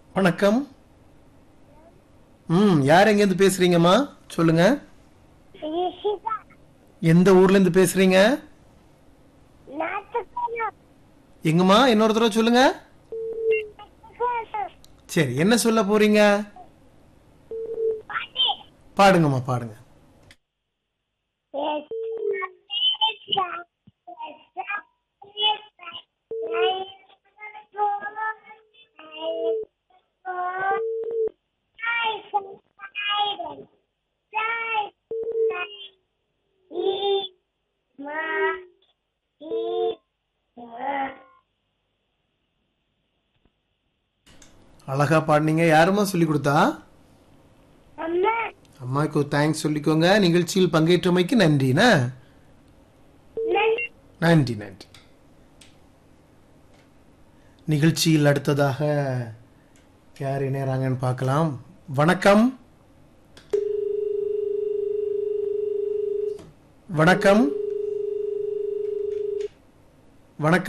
வணக்கம் ம் யார் எங்கேருந்து பேசுறீங்கம்மா சொல்லுங்க ரிஷிகா எந்த ஊர்ல இருந்து பேசுறீங்க நாட்டுக்கணும் எங்கம்மா இன்னொரு தடவை சொல்லுங்க நாட்டுக்கணும் சரி என்ன சொல்ல போறீங்க பாட்டி பாடுங்கம்மா பாடுங்க அழகா பாடுனீங்க யாரும்மா சொல்லி கொடுத்தா அம்மா அம்மாவுக்கு தேங்க்ஸ் சொல்லிக்கோங்க நிகழ்ச்சியில் பங்கேற்றமைக்கு நன்றிண்ணா நன்றி நன்றி நன்றி நிகழ்ச்சியில் அடுத்ததாக யார் இணையறாங்கன்னு பார்க்கலாம் வணக்கம் வணக்கம் வணக்கம்